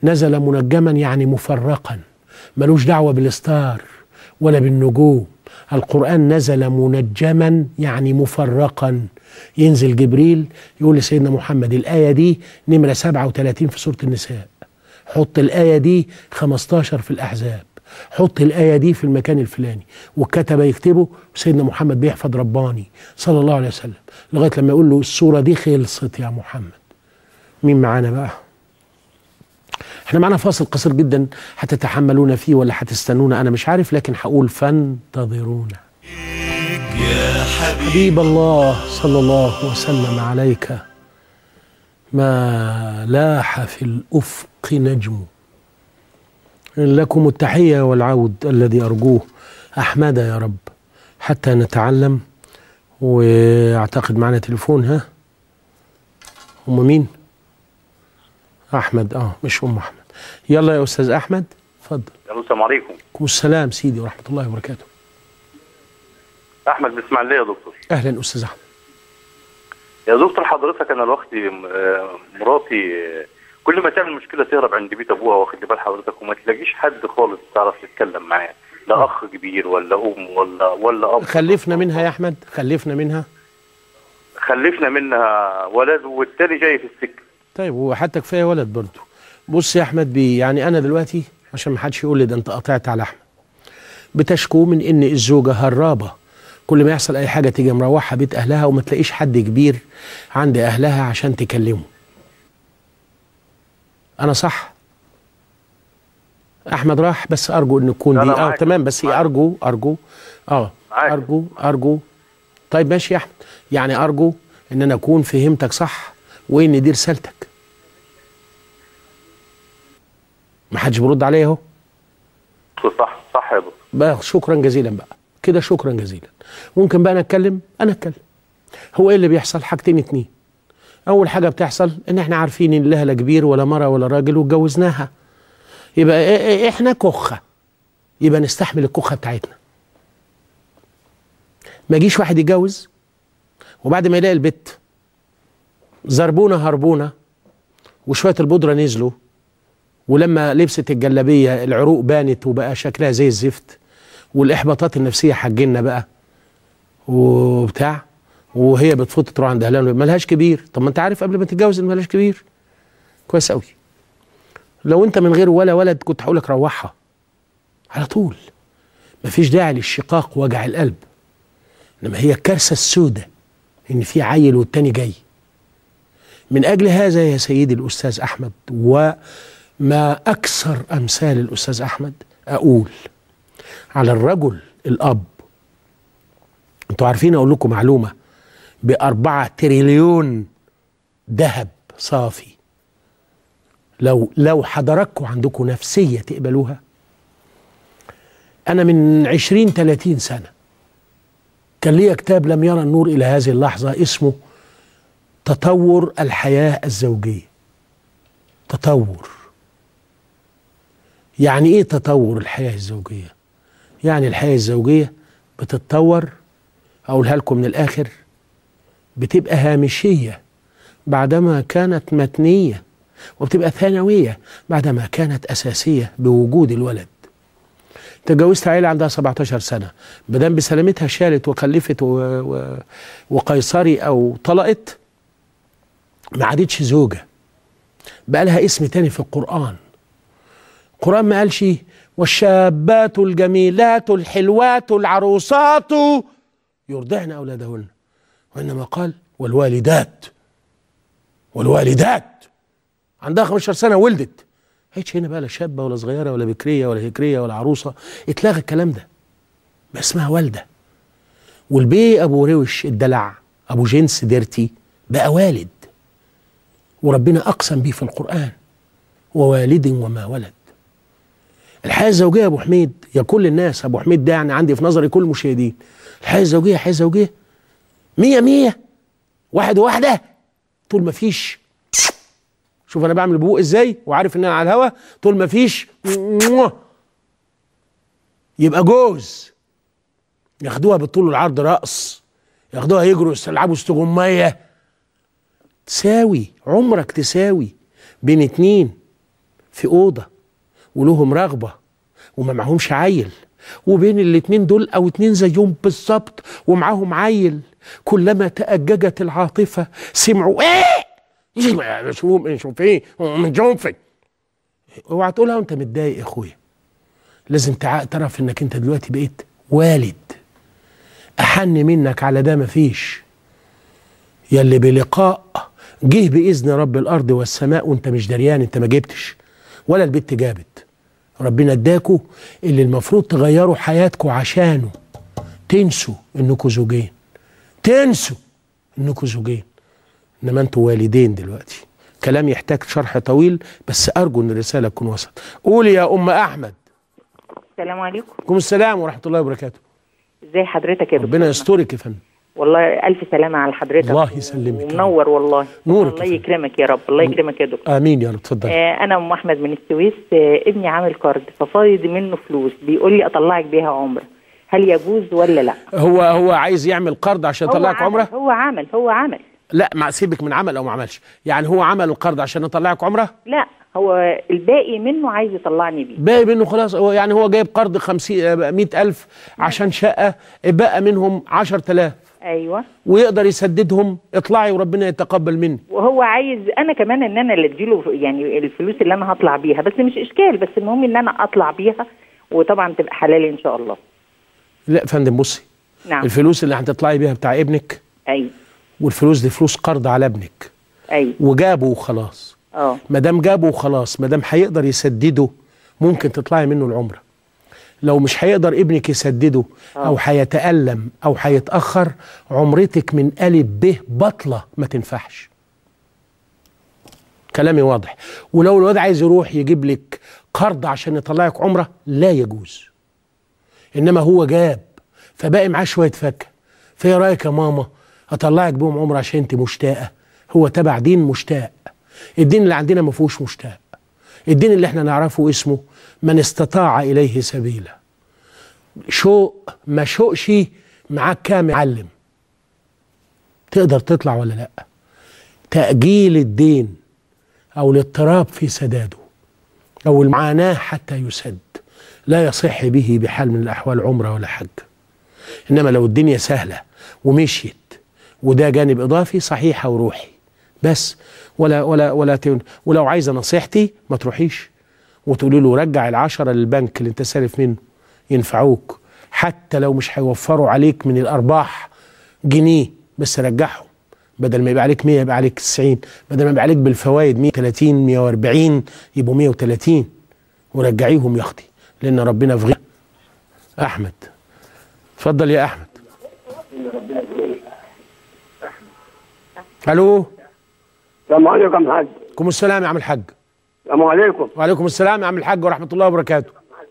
نزل منجما يعني مفرقا ملوش دعوة بالستار ولا بالنجوم القرآن نزل منجما يعني مفرقا ينزل جبريل يقول لسيدنا محمد الآية دي نمرة 37 في سورة النساء حط الآية دي 15 في الأحزاب حط الآية دي في المكان الفلاني والكتب يكتبه وسيدنا محمد بيحفظ رباني صلى الله عليه وسلم لغاية لما يقول له السورة دي خلصت يا محمد مين معانا بقى احنا معانا فاصل قصير جدا هتتحملونا فيه ولا هتستنونا انا مش عارف لكن هقول فانتظرونا يا حبيبي حبيب الله صلى الله وسلم عليك ما لاح في الافق نجم لكم التحيه والعود الذي ارجوه احمد يا رب حتى نتعلم واعتقد معنا تليفون ها هم مين احمد اه مش ام احمد يلا يا استاذ احمد اتفضل الو السلام عليكم عليكم السلام سيدي ورحمه الله وبركاته احمد من اسماعيليه يا دكتور اهلا استاذ احمد يا دكتور حضرتك انا الوقت آه، مراتي آه، كل ما تعمل مشكله تهرب عند بيت ابوها واخد بال حضرتك وما تلاقيش حد خالص تعرف تتكلم معاه لا اخ كبير ولا ام ولا ولا اب خلفنا منها يا احمد خلفنا منها خلفنا منها ولد والتاني جاي في السكه طيب وحتى كفايه ولد برضه بص يا احمد بي يعني انا دلوقتي عشان ما حدش يقول لي ده انت قطعت على احمد بتشكو من ان الزوجه هرابه كل ما يحصل اي حاجه تيجي مروحه بيت اهلها وما تلاقيش حد كبير عند اهلها عشان تكلمه انا صح احمد راح بس ارجو ان تكون لا، دي لا، اه معاك. تمام بس معاك. ارجو ارجو اه معاك. ارجو ارجو طيب ماشي يا احمد يعني ارجو ان انا اكون فهمتك صح وان دي رسالتك ما حدش بيرد عليا اهو صح صح يا دكتور بقى شكرا جزيلا بقى كده شكرا جزيلا ممكن بقى انا اتكلم انا اتكلم هو ايه اللي بيحصل حاجتين اتنين اول حاجه بتحصل ان احنا عارفين ان لها لا كبير ولا مره ولا راجل واتجوزناها يبقى إيه- إيه- احنا كخه يبقى نستحمل الكخه بتاعتنا ما يجيش واحد يتجوز وبعد ما يلاقي البت زربونه هربونه وشويه البودره نزلوا ولما لبست الجلابيه العروق بانت وبقى شكلها زي الزفت والاحباطات النفسيه حجنا بقى وبتاع وهي بتفوت تروح عند اهلها ملهاش كبير طب ما انت عارف قبل ما تتجوز ان ملهاش كبير كويس قوي لو انت من غير ولا ولد كنت هقول لك روحها على طول مفيش داعي للشقاق ووجع القلب انما هي الكارثه السوداء ان في عيل والتاني جاي من اجل هذا يا سيدي الاستاذ احمد وما اكثر امثال الاستاذ احمد اقول على الرجل الاب انتوا عارفين اقول لكم معلومه بأربعة تريليون ذهب صافي لو لو حضراتكم عندكم نفسيه تقبلوها انا من عشرين تلاتين سنه كان ليا كتاب لم يرى النور الى هذه اللحظه اسمه تطور الحياه الزوجيه تطور يعني ايه تطور الحياه الزوجيه يعني الحياه الزوجيه بتتطور اقولها لكم من الاخر بتبقى هامشيه بعدما كانت متنيه وبتبقى ثانويه بعدما كانت اساسيه بوجود الولد تجوزت عيله عندها 17 سنه مدام بسلامتها شالت وخلفت و... و... وقيصري او طلقت ما عادتش زوجه بقى لها اسم تاني في القران القران ما قالش والشابات الجميلات الحلوات العروسات يرضعن اولادهن وانما قال والوالدات والوالدات عندها 15 سنه ولدت هيتش هنا بقى لا شابه ولا صغيره ولا بكريه ولا هكريه ولا عروسه اتلغى الكلام ده بقى اسمها والده والبي ابو روش الدلع ابو جنس ديرتي بقى والد وربنا اقسم بيه في القران ووالد وما ولد الحياه الزوجيه يا ابو حميد يا كل الناس ابو حميد ده يعني عندي في نظري كل المشاهدين الحياه الزوجيه حياه زوجيه مية مية واحد وواحدة طول ما فيش شوف انا بعمل ببوق ازاي وعارف ان انا على الهوا طول ما فيش يبقى جوز ياخدوها بالطول والعرض رقص ياخدوها يجروا يلعبوا استغمايه تساوي عمرك تساوي بين اتنين في اوضه ولهم رغبه وما معهمش عيل وبين الاتنين دول او اتنين زيهم بالظبط ومعاهم عيل كلما تأججت العاطفة سمعوا ايه شوف شوف ايه من جنفي اوعى تقولها وانت متضايق يا اخويا لازم تع- تعرف انك انت دلوقتي بقيت والد احن منك على ده مفيش يلي بلقاء جه باذن رب الارض والسماء وانت مش دريان انت ما جبتش ولا البت جابت ربنا اداكوا اللي المفروض تغيروا حياتكوا عشانه تنسوا انكوا زوجين تنسوا انكوا زوجين انما انتوا والدين دلوقتي كلام يحتاج شرح طويل بس ارجو ان الرساله تكون وصلت قولي يا ام احمد السلام عليكم عليكم السلام ورحمه الله وبركاته ازي حضرتك يا دكتور ربنا يسترك يا فندم والله الف سلامه على حضرتك الله يسلمك يا رب. ومنور والله نورك الله يا فندم. يكرمك يا رب الله يكرمك يا دكتور امين يا رب اتفضل آه انا ام احمد من السويس آه ابني عامل كارد ففايض منه فلوس بيقول لي اطلعك بيها عمره هل يجوز ولا لا هو هو عايز يعمل قرض عشان هو يطلعك عمل- عمره هو عمل هو عمل لا ما سيبك من عمل او ما عملش يعني هو عمل القرض عشان يطلعك عمره لا هو الباقي منه عايز يطلعني بيه باقي منه خلاص هو يعني هو جايب قرض 50 مئة ألف عشان شقة بقى منهم 10000 ايوه ويقدر يسددهم اطلعي وربنا يتقبل مني وهو عايز انا كمان ان انا اللي اديله يعني الفلوس اللي انا هطلع بيها بس مش اشكال بس المهم ان انا اطلع بيها وطبعا تبقى حلال ان شاء الله لا يا فندم بصي نعم الفلوس اللي هتطلعي بيها بتاع ابنك ايوه والفلوس دي فلوس قرض على ابنك ايوه وجابه وخلاص اه ما دام جابه وخلاص ما دام هيقدر يسدده ممكن تطلعي منه العمره لو مش هيقدر ابنك يسدده او هيتألم او هيتأخر عمرتك من ألف ب بطلة ما تنفعش كلامي واضح ولو الواد عايز يروح يجيب لك قرض عشان يطلعك عمره لا يجوز انما هو جاب فباقي معاه شويه فكه فايه رايك يا ماما اطلعك بيهم عمره عشان انت مشتاقه هو تبع دين مشتاق الدين اللي عندنا ما فيهوش مشتاق الدين اللي احنا نعرفه اسمه من استطاع اليه سبيلا شوق ما شوقش معاك كام معلم تقدر تطلع ولا لا تأجيل الدين أو الاضطراب في سداده أو المعاناة حتى يسد لا يصح به بحال من الأحوال عمرة ولا حج إنما لو الدنيا سهلة ومشيت وده جانب إضافي صحيحة وروحي بس ولا ولا ولا تن ولو عايزة نصيحتي ما تروحيش وتقولي له رجع العشرة للبنك اللي انت سالف منه ينفعوك حتى لو مش هيوفروا عليك من الأرباح جنيه بس رجعهم بدل ما يبقى عليك 100 يبقى عليك 90 بدل ما يبقى عليك بالفوائد 130 140 يبقوا 130 ورجعيهم يا اختي لان ربنا في غير احمد اتفضل يا احمد الو السلام عليكم يا حاج عليكم السلام يا عم الحاج السلام عليكم وعليكم السلام يا عم الحاج ورحمه الله وبركاته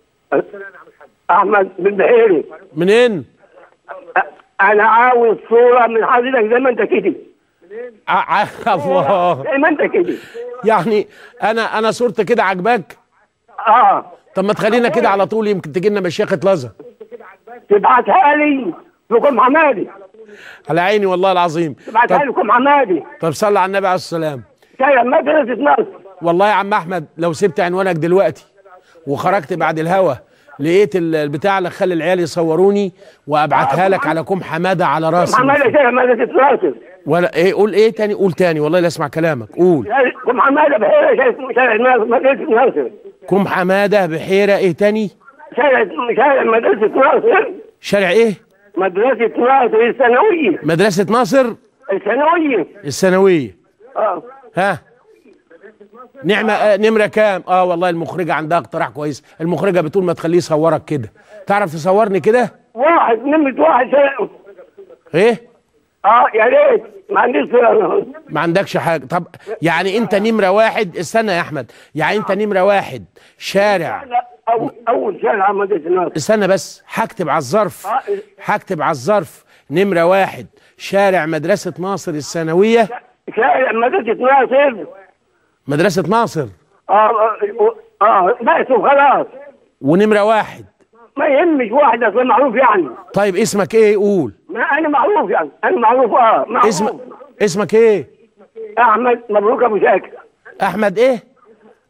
احمد بن بحيري منين انا عاوز صوره من حضرتك زي ما انت كده ع- ع- الله زي ما انت كده يعني انا انا صورتي كده عجباك اه طب ما تخلينا كده على طول يمكن تجي لنا مشيخه لازا تبعتها لي لكم حمادي على عيني والله العظيم تبعتها طب, لكم حمادي طب صلى على النبي عليه السلام شايف مدرسه نصر والله يا عم احمد لو سبت عنوانك دلوقتي وخرجت بعد الهوا لقيت ال- البتاع اللي خلي العيال يصوروني وابعتها لك على كوم حماده على راسي حمادي شايف مدرسه نصر ولا ايه قول ايه تاني قول تاني والله لا اسمع كلامك قول كم حماده بحيره شايف شايف مدرسه نصر كوم حماده بحيره ايه تاني شايف شايف مدرسه نصر شارع ايه مدرسه نصر الثانويه مدرسه ناصر الثانويه الثانويه اه ها نعمة آه نمرة كام؟ اه والله المخرجة عندها اقتراح كويس، المخرجة بتقول ما تخليه يصورك كده، تعرف تصورني كده؟ واحد نمرة واحد شايف ايه؟ اه يا ريت ما عنديش صورة. ما عندكش حاجة، طب يعني أنت نمرة واحد استنى يا أحمد، يعني أنت نمرة واحد شارع لا، أول أول شارع مدرسة نصر استنى بس هكتب على الظرف آه، هكتب على الظرف نمرة واحد شارع مدرسة ناصر الثانوية شارع مدرسة ناصر مدرسة ناصر اه اه اه بس وخلاص ونمرة واحد ما يهمش واحد اصلا معروف يعني طيب اسمك ايه قول ما انا معروف يعني انا معروف اه معروف اسم اسمك ايه احمد مبروك ابو شاكر احمد ايه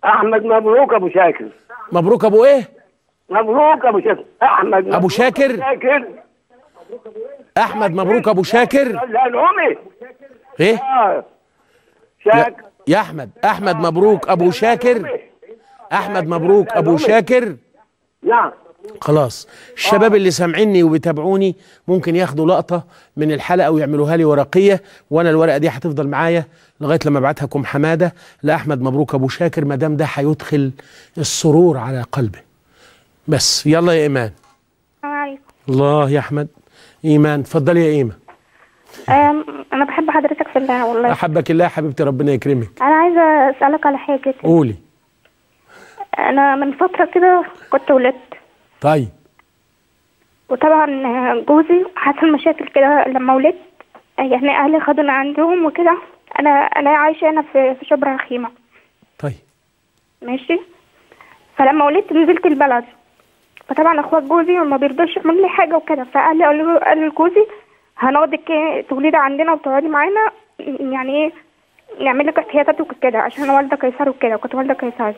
احمد مبروك ابو شاكر مبروك ابو ايه مبروك ابو شاكر احمد أبو مبروك شاكر؟ شاكر احمد مبروك ابو شاكر لا الامي ايه اه يا, شاكر يا احمد احمد مبروك ابو شاكر احمد مبروك ابو شاكر نعم خلاص الشباب اللي سامعيني وبيتابعوني ممكن ياخدوا لقطه من الحلقه ويعملوها لي ورقيه وانا الورقه دي هتفضل معايا لغايه لما ابعتها كم حماده لاحمد مبروك ابو شاكر ما دام ده هيدخل السرور على قلبه بس يلا يا ايمان السلام عليكم الله يا احمد ايمان اتفضلي يا ايمان أم، انا بحب حضرتك في الله والله احبك الله يا حبيبتي ربنا يكرمك انا عايزه اسالك على حاجه كده قولي انا من فتره كده كنت ولدت طيب وطبعا جوزي حصل مشاكل كده لما ولدت يعني اهلي خدوني عندهم وكده انا انا عايشه هنا في في شبرا خيمه طيب ماشي فلما ولدت نزلت البلد فطبعا اخوات جوزي ما بيرضوش يعملوا لي حاجه وكده فقال لي قالوا قالوا لجوزي هناخدك إيه تولدي عندنا وتقعدي معانا يعني ايه نعمل لك احتياطات وكده عشان انا والده قيصري وكده كنت والده قيصري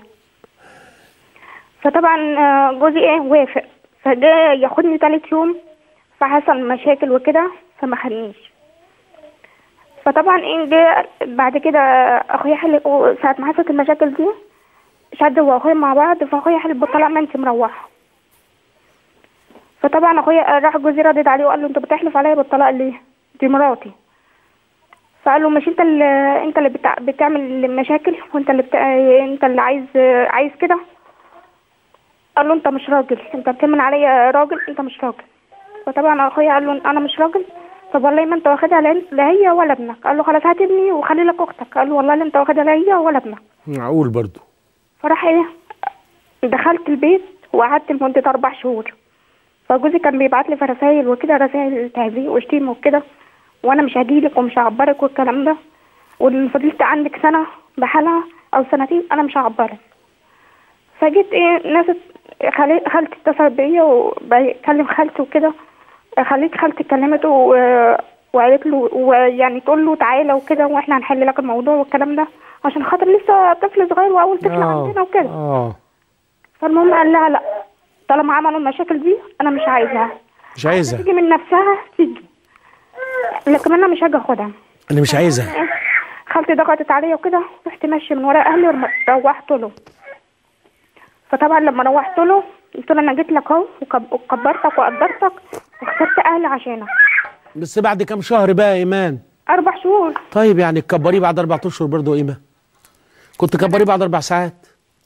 فطبعا آه، جوزي ايه وافق فجاء ياخدني تالت يوم فحصل مشاكل وكده فما خدنيش فطبعا ايه جه بعد كده اخويا حل ساعة ما حصلت المشاكل دي شد هو واخويا مع بعض فاخويا حلف بالطلاق ما انت مروحه فطبعا اخويا راح جوزي ردد عليه وقال له انت بتحلف عليا بالطلاق ليه دي مراتي فقال له مش انت اللي انت اللي بتع... بتعمل المشاكل وانت اللي بتاع... انت اللي عايز عايز كده قال له انت مش راجل انت بتمن عليا راجل انت مش راجل فطبعا اخويا قال له انا مش راجل طب والله ما انت واخدها لا انت- لا هي ولا ابنك قال له خلاص هات ابني وخلي لك اختك قال له والله لا انت واخدها لا هي ولا ابنك معقول برضو فراح ايه دخلت البيت وقعدت لمدة أربع شهور فجوزي كان بيبعت لي في رسايل وكده رسايل تهزيق وشتيمة وكده وأنا مش هجيلك ومش هعبرك والكلام ده وإن فضلت عندك سنة بحالها أو سنتين أنا مش هعبرك فجيت ايه ناس خالي خالتي اتصلت بيا وبكلم خالتي وكده خليت خالتي كلمته و- وقالت له ويعني تقول له تعالى وكده واحنا هنحل لك الموضوع والكلام ده عشان خاطر لسه طفل صغير واول طفل آه، عندنا وكده اه فالمهم قال لها لا طالما عملوا المشاكل دي انا مش عايزها مش عايزها تيجي من نفسها تيجي لكن انا مش هاجي اخدها انا مش عايزها خالتي ضغطت عليا وكده رحت ماشيه من ورا اهلي وروحت له فطبعا لما روحت له قلت له انا جيت لك اهو وكب- وكبرتك وقدرتك وخسرت اهلي عشانك بس بعد كام شهر بقى يا ايمان اربع شهور طيب يعني تكبريه بعد اربع اشهر برضه يا ايمان كنت كبريه بعد اربع ساعات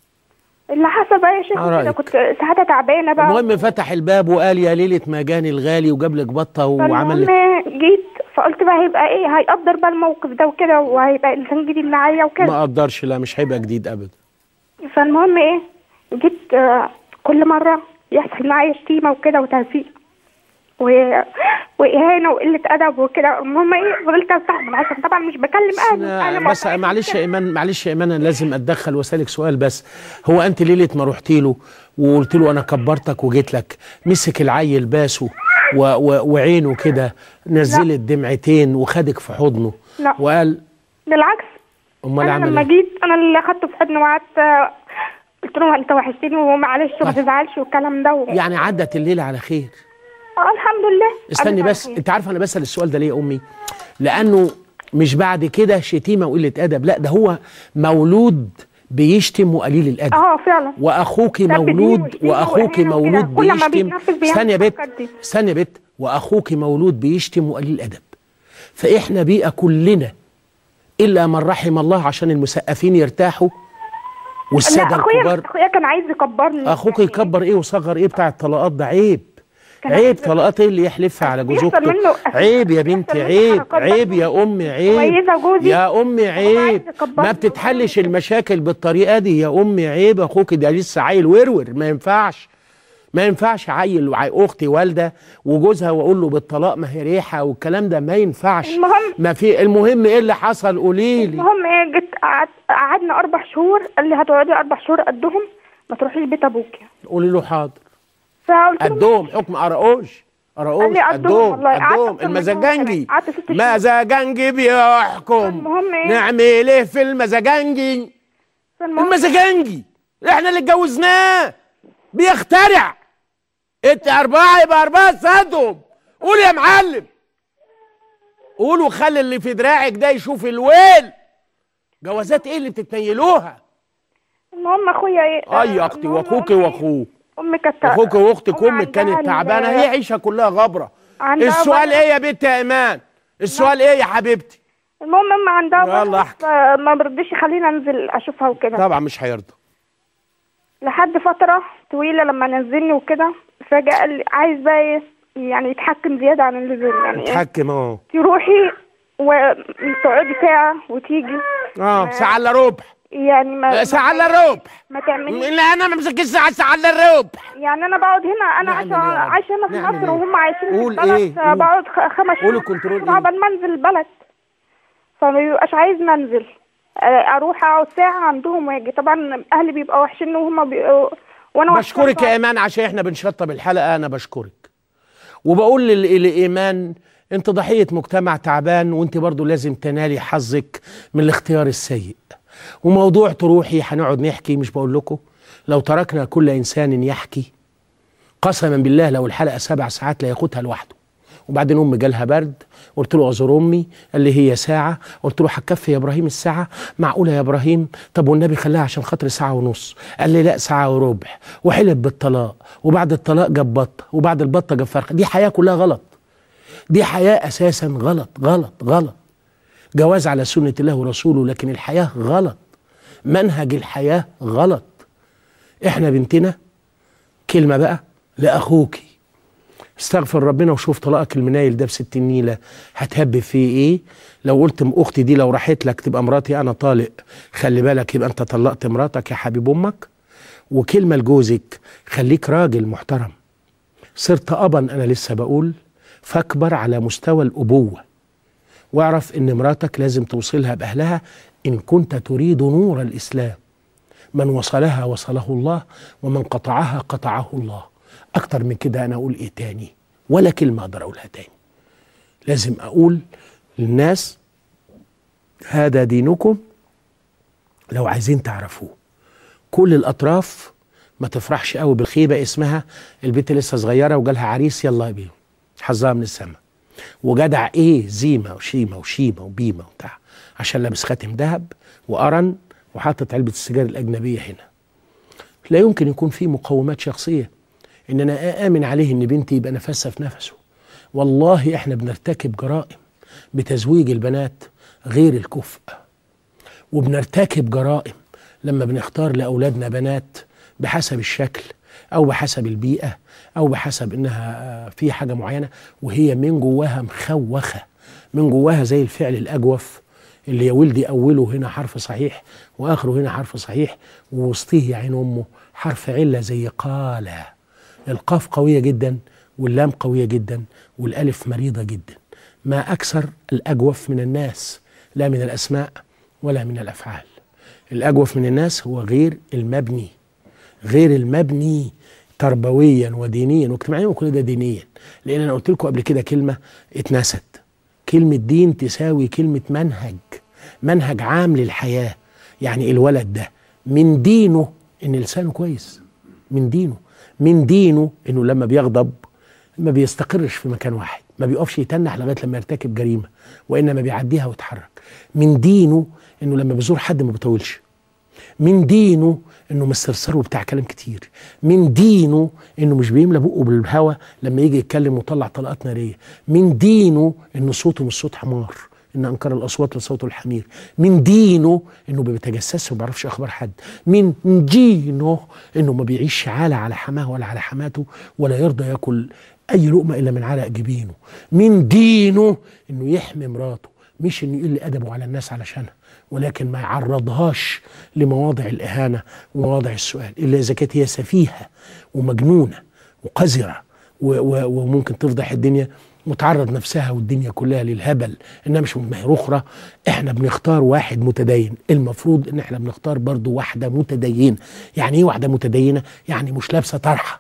اللي حصل بقى يا شيخ على كده رأيك. كنت ساعتها تعبانه بقى المهم فتح الباب وقال يا ليله ما جاني الغالي وجاب لك بطه وعمل لك فالمهم جيت فقلت بقى هيبقى ايه هيقدر بقى الموقف ده وكده وهيبقى انسان جديد معايا وكده ما اقدرش لا مش هيبقى جديد ابدا فالمهم ايه جيت آه، كل مرة يحصل معايا شتيمة وكده وتهزيق و... وإهانة وقلة أدب وكده المهم ايه فضلت أستحمل عشان طبعا مش بكلم أهلي أهلي بس معلش يا ايمان معلش يا ايمان انا لازم اتدخل واسالك سؤال بس هو انت ليله ما رحتي له وقلت له انا كبرتك وجيت لك مسك العيل باسه و و وعينه كده نزلت دمعتين وخدك في حضنه لا. وقال بالعكس امال أنا عمل لما ايه جيت أنا اللي أخدته في حضني وقعدت آه، قلت له أنت وحشتني ومعلش وما تزعلش والكلام ده و... يعني عدت الليله على خير آه الحمد لله استني عدت بس على خير. انت عارفه انا بسال السؤال ده ليه يا امي لانه مش بعد كده شتيمه وقله ادب لا ده هو مولود بيشتم وقليل الادب اه فعلا واخوك ده بدين مولود وشتيمة واخوك وإهانة وكده. مولود كل ما بيشتم بيتنفس بيعمل استني يا بت الحركات دي. استني يا بت واخوك مولود بيشتم وقليل الادب فاحنا بيئه كلنا الا من رحم الله عشان المثقفين يرتاحوا والساده لا أخويا الكبار أخويا كان عايز يكبرني اخوك يكبر ايه وصغر ايه بتاع الطلاقات ده عيب كان عيب عايز- طلاقات ايه اللي يحلفها على جوز بيحصل اخته منه- عيب يا بنتي بيحصل منه عيب حركات عيب يا امي عيب مميزة جوزي. يا امي عيب يكبرني. ما بتتحلش المشاكل بالطريقه دي يا امي عيب اخوك ده لسه عيل ورور ما ينفعش ما ينفعش عيل وع- اختي والده وجوزها واقول له بالطلاق ما هي ريحه والكلام ده ما ينفعش المهم- ما في المهم ايه اللي حصل قولي لي المهم ايه جيت قعدت قعدنا اربع شهور قال لي هتقعدي اربع شهور قدهم ما تروحيش بيت ابوكي قولي له حاضر فقلت له قدهم حكم قراقوش قال قراقوش لي قدهم قدهم والله. قعدت قدهم أكتر من المزاجنجي يوم قعدت ست شهور. مزاجنجي بيحكم المهم ايه نعمل ايه في المزاجنجي المزاجنجي احنا اللي اتجوزناه بيخترع انت اربعه يبقى اربعه سادهم قول يا معلم قول وخلي اللي في دراعك ده يشوف الويل جوازات ايه اللي بتتنيلوها المهم اخويا ايه اي يا اختي واخوك واخوه امي كانت اخوك واختك أمي امك عندها كانت ال- تعبانه هي عيشه كلها غبره عندها السؤال بقى- ايه يا بنت يا ايمان السؤال ايه يا حبيبتي المهم امي عندها يلا برضه احكي. فما برضيش يخليني انزل اشوفها وكده طبعا مش هيرضى لحد فترة طويلة لما نزلني وكده فجأة قال لي عايز بقى ايه يعني يتحكم زيادة عن اللزوم يعني ايه اتحكم اه تروحي وتقعدي ساعة وتيجي اه ساعه الا ربع يعني ما ساعه الا ربع ما تعمليش لا انا ما مسكتش ساعه ساعه الا ربع يعني انا بقعد هنا انا نعمل عايشه إيه يا رب؟ عايشه هنا في نعمل مصر إيه؟ وهم عايشين في قول البلد إيه؟ قول. بقعد خ- خمس قول شهور الكنترول عشان عقبال ما انزل البلد فما بيبقاش عايز منزل اروح اقعد ساعه عندهم واجي طبعا اهلي بيبقوا وحشين وهم بيبقوا وانا بشكرك وحشانة. يا ايمان عشان احنا بنشطب الحلقه انا بشكرك وبقول لل- لايمان انت ضحيه مجتمع تعبان وانت برضو لازم تنالي حظك من الاختيار السيء وموضوع تروحي هنقعد نحكي مش بقول لكم لو تركنا كل انسان يحكي قسما بالله لو الحلقه سبع ساعات لا ياخدها لوحده وبعدين امي جالها برد قلت له اعذر امي قال لي هي ساعه قلت له هتكفي يا ابراهيم الساعه معقوله يا ابراهيم طب والنبي خلاها عشان خاطر ساعه ونص قال لي لا ساعه وربع وحلف بالطلاق وبعد الطلاق جاب بطه وبعد البطه جاب فرخه دي حياه كلها غلط دي حياه اساسا غلط غلط غلط جواز على سنه الله ورسوله لكن الحياه غلط منهج الحياه غلط احنا بنتنا كلمه بقى لاخوكي استغفر ربنا وشوف طلاقك المنايل ده بست النيله هتهبب فيه ايه لو قلت م- اختي دي لو راحت لك تبقى مراتي انا طالق خلي بالك يبقى انت طلقت مراتك يا حبيب امك وكلمه لجوزك خليك راجل محترم صرت ابا انا لسه بقول فاكبر على مستوى الابوه واعرف ان مراتك لازم توصلها باهلها ان كنت تريد نور الاسلام من وصلها وصله الله ومن قطعها قطعه الله اكتر من كده انا اقول ايه تاني ولا كلمه اقدر اقولها تاني لازم اقول للناس هذا دينكم لو عايزين تعرفوه كل الاطراف ما تفرحش قوي بالخيبه اسمها البنت لسه صغيره وجالها عريس يلا بيه حظها من السما وجدع ايه زيمه وشيمه وشيمه وبيمه وبتاع عشان لابس خاتم ذهب وقرن وحاطط علبه السجاير الاجنبيه هنا لا يمكن يكون في مقومات شخصيه ان انا امن عليه ان بنتي يبقى نفسها في نفسه والله احنا بنرتكب جرائم بتزويج البنات غير الكفء وبنرتكب جرائم لما بنختار لاولادنا بنات بحسب الشكل او بحسب البيئه او بحسب انها في حاجه معينه وهي من جواها مخوخه من جواها زي الفعل الاجوف اللي يا ولدي اوله هنا حرف صحيح واخره هنا حرف صحيح ووسطيه يا عين امه حرف عله زي قال القاف قويه جدا واللام قويه جدا والالف مريضه جدا ما اكثر الاجوف من الناس لا من الاسماء ولا من الافعال الاجوف من الناس هو غير المبني غير المبني تربويا ودينيا واجتماعيا وكل ده دينيا لان انا قلت لكم قبل كده كلمه اتنست كلمه دين تساوي كلمه منهج منهج عام للحياه يعني الولد ده من دينه ان لسانه كويس من دينه من دينه انه لما بيغضب ما بيستقرش في مكان واحد ما بيقفش يتنح لغايه لما يرتكب جريمه وانما بيعديها ويتحرك من دينه انه لما بيزور حد ما بيطولش من دينه انه مسترسر وبتاع كلام كتير من دينه انه مش بيملى بقه بالهوا لما يجي يتكلم ويطلع طلقات ناريه من دينه انه صوته مش صوت حمار ان انكر الاصوات لصوت الحمير من دينه انه ما بيتجسسش وما بيعرفش اخبار حد من دينه انه ما بيعيش عالة على حماه ولا على حماته ولا يرضى ياكل اي لقمه الا من عرق جبينه من دينه انه يحمي مراته مش انه يقل ادبه على الناس علشانها ولكن ما يعرضهاش لمواضع الاهانه ومواضع السؤال الا اذا كانت هي سفيهه ومجنونه وقذره و- و- وممكن تفضح الدنيا وتعرض نفسها والدنيا كلها للهبل انها مش مهر اخرى احنا بنختار واحد متدين المفروض ان احنا بنختار برضو واحده متدينه يعني ايه واحده متدينه يعني مش لابسه طرحه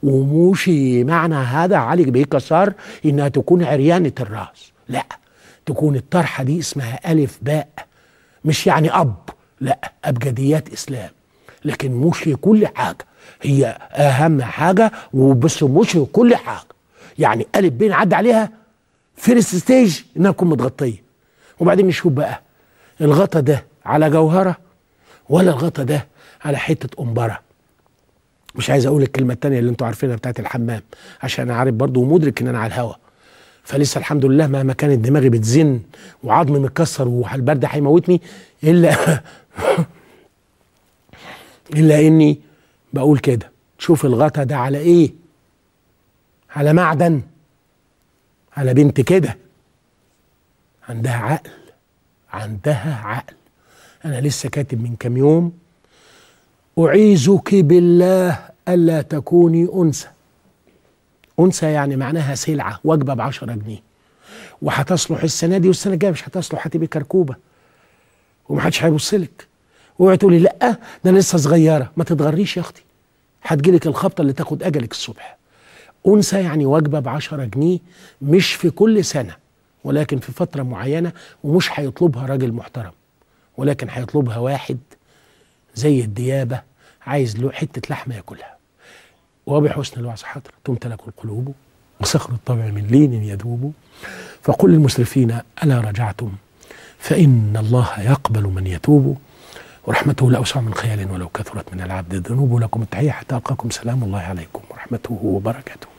ومش معنى هذا علي بيه صار انها تكون عريانه الراس لا تكون الطرحه دي اسمها الف باء مش يعني اب لا ابجديات اسلام لكن مش في كل حاجه هي اهم حاجه وبس مش في كل حاجه يعني الف بين عدى عليها فيرست ستيج انها تكون متغطيه وبعدين نشوف بقى الغطا ده على جوهره ولا الغطا ده على حته قنبره مش عايز اقول الكلمه التانية اللي انتوا عارفينها بتاعت الحمام عشان انا عارف برضو ومدرك ان انا على الهوا فلسه الحمد لله مهما كانت دماغي بتزن وعظمي متكسر والبرد هيموتني الا الا اني بقول كده شوف الغطا ده على ايه على معدن على بنت كده عندها عقل عندها عقل انا لسه كاتب من كام يوم اعيذك بالله الا تكوني انثى انثى يعني معناها سلعه وجبه ب 10 جنيه وهتصلح السنه دي والسنه الجايه مش هتصلح هتبقي كركوبه ومحدش هيبص لك اوعي تقولي لا ده انا لسه صغيره ما تتغريش يا اختي هتجيلك الخبطه اللي تاخد اجلك الصبح انثى يعني وجبه ب 10 جنيه مش في كل سنه ولكن في فتره معينه ومش هيطلبها راجل محترم ولكن هيطلبها واحد زي الديابه عايز له حته لحمه ياكلها وبحسن الوعظ حضر تمتلك القلوب وصخر الطبع من لين يذوب فقل للمسرفين ألا رجعتم فإن الله يقبل من يتوب ورحمته لأوسع من خيال ولو كثرت من العبد الذنوب لكم التحية حتى ألقاكم سلام الله عليكم ورحمته وبركاته